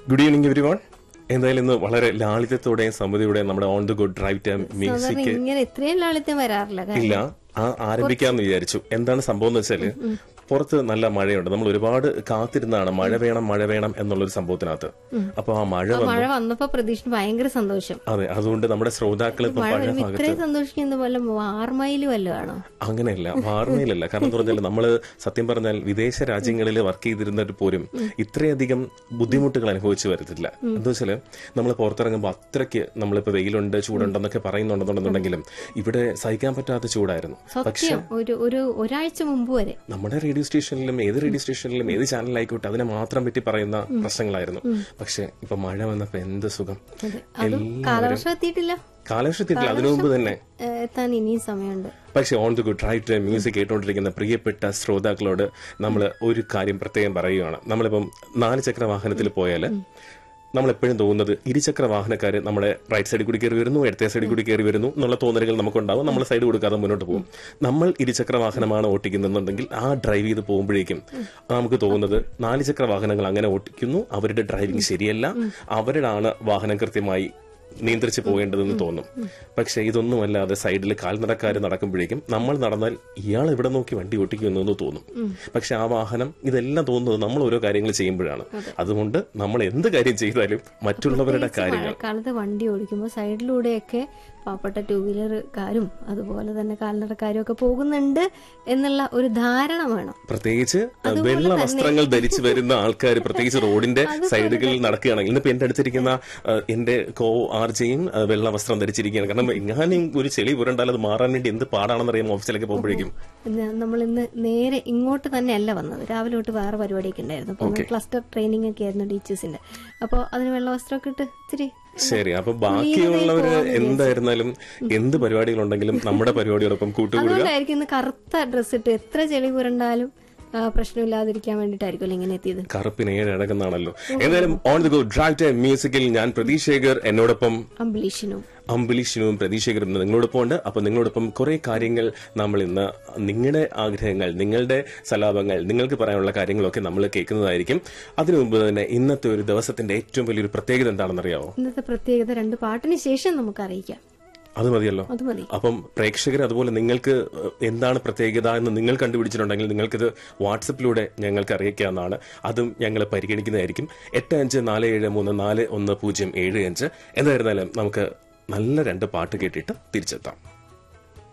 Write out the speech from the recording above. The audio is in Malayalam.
ഗുഡ് ഈവനിങ് എവരി വൺ എന്തായാലും ഇന്ന് വളരെ ലാളിത്യത്തോടെയും സമ്മതിയോടെയും നമ്മുടെ on the good drive time സാധാരണ മ്യൂസിക് ഇങ്ങനെ ഇത്രയും ലാളിത്യം വരാറില്ല കാരണം ഇല്ല ആ ആരംഭിക്കാന്ന് വിചാരിച്ചു എന്താണ് സംഭവം എന്ന് വെച്ചാല് പുറത്ത് നല്ല മഴയുണ്ട് നമ്മൾ ഒരുപാട് കാത്തിരുന്നാണ് മഴ വേണം മഴ വേണം എന്നുള്ളൊരു സംഭവത്തിനകത്ത് അപ്പൊ ആ മഴ വന്നു മഴ വന്നപ്പോ പ്രതീക്ഷിന് ഭയങ്കര സന്തോഷം അതെ അതുകൊണ്ട് നമ്മുടെ ശ്രോതാക്കൾ ഇപ്പൊ മഴ പഴയ വരുമ്പോ ഭാഗത്ത് ഇത്രയും സന്തോഷിക്കുന്ന പോലെ വാർമയില് വല്ലതും ആണോ അങ്ങനെയല്ല വാർമയിലല്ല കാരണം എന്ന് പറഞ്ഞാൽ നമ്മള് സത്യം പറഞ്ഞാൽ വിദേശ രാജ്യങ്ങളിൽ വർക്ക് ചെയ്തിരുന്നിട്ട് പോലും ഇത്രയധികം ബുദ്ധിമുട്ടുകൾ അനുഭവിച്ചു വരത്തില്ല എന്താ വെച്ചാല് നമ്മൾ പുറത്തിറങ്ങുമ്പോൾ അത്രയ്ക്ക് നമ്മളിപ്പോ വെയിലുണ്ട് ചൂടുണ്ടെന്നൊക്കെ പറയുന്നുണ്ടെന്നുണ്ടെങ്കിലും ഇവിടെ സഹിക്കാൻ പറ്റാത്ത ചൂടായിരുന്നു സത്യം ഒരു ഒരു ഒരാഴ്ച മുമ്പ് വരെ നമ്മുടെ റേഡിയോ സ്റ്റേഷനിലും ഏത് റേഡിയോ സ്റ്റേഷനിലും ഏത് ചാനലായിക്കോട്ടെ അതിനെ മാത്രം പറ്റി പറയുന്ന പ്രശ്നങ്ങളായിരുന്നു പക്ഷെ ഇപ്പൊ മഴ വന്നപ്പോ എന്ത് സുഖം അതെ അതും കാലവർഷം എത്തിയിട്ടില്ല കാലവർഷത്തില്ല അതിനു മുമ്പ് തന്നെ ഏ, എത്താൻ ഇനിയും സമയമുണ്ട് പക്ഷെ on the good right music കേട്ടുകൊണ്ടിരിക്കുന്ന പ്രിയപ്പെട്ട ശ്രോതാക്കളോട് നമ്മൾ ഒരു കാര്യം പ്രത്യേകം പറയുകയാണ് നമ്മളിപ്പം നാല് ചക്ര വാഹനത്തിൽ പോയാൽ നമ്മൾ എപ്പോഴും തോന്നുന്നത് ഇരുചക്ര വാഹനക്കാർ നമ്മുടെ റൈറ്റ് സൈഡിൽ കൂടി കയറി വരുന്നു ഇടത്തെ സൈഡിൽ കൂടി കയറി വരുന്നു എന്നുള്ള തോന്നലുകൾ നമുക്കുണ്ടാവും നമ്മൾ സൈഡ് കൊടുക്കാതെ മുന്നോട്ട് പോകും നമ്മൾ ഇരുചക്ര വാഹനമാണ് ഓട്ടിക്കുന്നുണ്ടെങ്കിൽ ആ ഡ്രൈവ് ചെയ്ത് പോകുമ്പോഴേക്കും നമുക്ക് തോന്നുന്നത് നാല് ചക്ര വാഹനങ്ങൾ അങ്ങനെ ഓട്ടിക്കുന്നു അവരുടെ ഡ്രൈവിംഗ് ശരിയല്ല അവരുടെയാണ് വാഹനം കൃത്യമായി നിയന്ത്രിച്ച് പോകേണ്ടതെന്ന് തോന്നും പക്ഷെ ഇതൊന്നുമല്ലാതെ സൈഡിൽ കാൽനടക്കാർ നടക്കുമ്പോഴേക്കും നമ്മൾ നടന്നാൽ ഇയാൾ ഇവിടെ നോക്കി വണ്ടി ഓട്ടിക്കുന്നു എന്ന് തോന്നും പക്ഷെ ആ വാഹനം ഇതെല്ലാം തോന്നുന്നത് നമ്മൾ ഓരോ കാര്യങ്ങൾ ചെയ്യുമ്പോഴാണ് അതുകൊണ്ട് നമ്മൾ എന്ത് കാര്യം ചെയ്താലും മറ്റുള്ളവരുടെ കാര്യങ്ങൾ മഴക്കാലത്ത് വണ്ടി ഓടിക്കുമ്പോൾ സൈഡിലൂടെയൊക്കെ പാവപ്പെട്ട ടൂ വീലർക്കാരും അതുപോലെ തന്നെ കാൽനടക്കാരും ഒക്കെ പോകുന്നുണ്ട് എന്നുള്ള ഒരു ധാരണ വേണം പ്രത്യേകിച്ച് വെള്ള വസ്ത്രങ്ങൾ ധരിച്ചു വരുന്ന ആൾക്കാർ പ്രത്യേകിച്ച് റോഡിന്റെ സൈഡുകളിൽ നടക്കുകയാണെങ്കിൽ ഇന്നിപ്പോ എന്റെ അടുത്തിരിക്കുന്ന ആ, എന്റെ കോ ആർജയും ആ, വെള്ള വസ്ത്രം ധരിച്ചിരിക്കുകയാണ് കാരണം എങ്ങാനും ഒരു ചെളി പുരണ്ടാൽ അത് മാറാൻ വേണ്ടി എന്ത് പാടാണെന്നറിയാം ഓഫീസിലേക്ക് പോകുമ്പോഴേക്കും നമ്മൾ ഇന്ന് നേരെ ഇങ്ങോട്ട് തന്നെയല്ല വന്നത് രാവിലെ തൊട്ട് വേറെ പരിപാടിയൊക്കെ ഉണ്ടായിരുന്നു അപ്പൊ ക്ലസ്റ്റർ ട്രെയിനിങ് ഒക്കെ ആയിരുന്നു ടീച്ചേഴ്സിന്റെ അപ്പോൾ അതിന് വെള്ള വസ്ത്രമൊക്കെ ഇട്ട് ഇച്ചിരി ശരി അപ്പൊ ബാക്കിയുള്ളവര് എന്തായിരുന്നാലും എന്ത് പരിപാടികളുണ്ടെങ്കിലും നമ്മുടെ പരിപാടിയോടൊപ്പം കൂട്ടുകൂടുക അതുകൊണ്ടായിരിക്കും ഇന്ന് കറുത്ത ഡ്രസ് ഇട്ട് എത്ര ചെളി പുരണ്ടാലും ആ, പ്രശ്നമില്ലാതിരിക്കാൻ വേണ്ടിയിട്ടായിരിക്കുമല്ലോ ഇങ്ങനെ എത്തിയത് കറുപ്പിന് ഏഴ് അടങ്ങുന്നതാണല്ലോ എന്തായാലും on the go drive time മ്യൂസിക്കിൽ ഞാൻ പ്രതീക്ഷേകർ എന്നോടൊപ്പം അംബലീഷിനും അംബലീഷിനും പ്രതീക്ഷകരും നിങ്ങളോടൊപ്പം ഉണ്ട് അപ്പൊ നിങ്ങളോടൊപ്പം കുറെ കാര്യങ്ങൾ നമ്മൾ ഇന്ന് നിങ്ങളുടെ ആഗ്രഹങ്ങൾ നിങ്ങളുടെ സലാപങ്ങൾ നിങ്ങൾക്ക് പറയാനുള്ള കാര്യങ്ങളൊക്കെ നമ്മൾ കേൾക്കുന്നതായിരിക്കും അതിനു മുമ്പ് തന്നെ ഇന്നത്തെ ഒരു ദിവസത്തിന്റെ ഏറ്റവും വലിയൊരു പ്രത്യേകത എന്താണെന്നറിയാവോ ഇന്നത്തെ പ്രത്യേകത രണ്ട് പാട്ടിന് ശേഷം നമുക്ക് അറിയിക്കാം അത് മതിയല്ലോ അത് മതി അപ്പം പ്രേക്ഷകർ അതുപോലെ നിങ്ങൾക്ക് ഏഹ്, എന്താണ് പ്രത്യേകത എന്ന് നിങ്ങൾ കണ്ടുപിടിച്ചിട്ടുണ്ടെങ്കിൽ നിങ്ങൾക്കിത് വാട്സപ്പിലൂടെ ഞങ്ങൾക്ക് അറിയിക്കാവുന്നതാണ് അതും ഞങ്ങൾ പരിഗണിക്കുന്നതായിരിക്കും എട്ട് അഞ്ച് നാല് ഏഴ് മൂന്ന് നാല് ഒന്ന് പൂജ്യം ഏഴ് അഞ്ച് എന്തായിരുന്നാലും നമുക്ക് നല്ല രണ്ട് പാട്ട് കേട്ടിട്ട് തിരിച്ചെത്താം